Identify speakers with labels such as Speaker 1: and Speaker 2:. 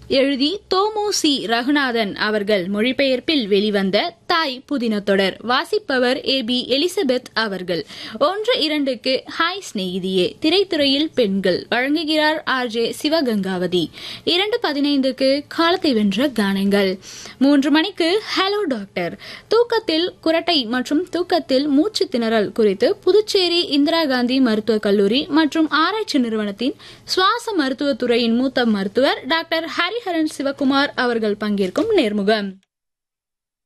Speaker 1: எழுதி தோமு சி ரகுநாதன் அவர்கள் மொழிபெயர்ப்பில் வெளிவந்த தாய் புதின தொடர் வாசிப்பவர் ஏ பி எலிசபெத் அவர்கள் ஒன்று இரண்டுக்கு ஹாய் ஸ்நேகிதியே திரைத்துறையில் பெண்கள் வழங்குகிறார் ஆர் ஜே சிவகங்காவதி இரண்டு பதினைந்துக்கு காலத்தை வென்ற கானங்கள் மூன்று மணிக்கு ஹலோ டாக்டர் தூக்கத்தில் குரட்டை மற்றும் தூக்கத்தில் மூச்சு திணறல் குறித்து புதுச்சேரி இந்திரா காந்தி மருத்துவக் கல்லூரி மற்றும் ஆராய்ச்சி நிறுவனத்தின் சுவாச மருத்துவத்துறையின் மூத்த மருத்துவர் டாக்டர் ஹரிஹரன் சிவகுமார் அவர்கள் பங்கேற்கும் நேர்முகம்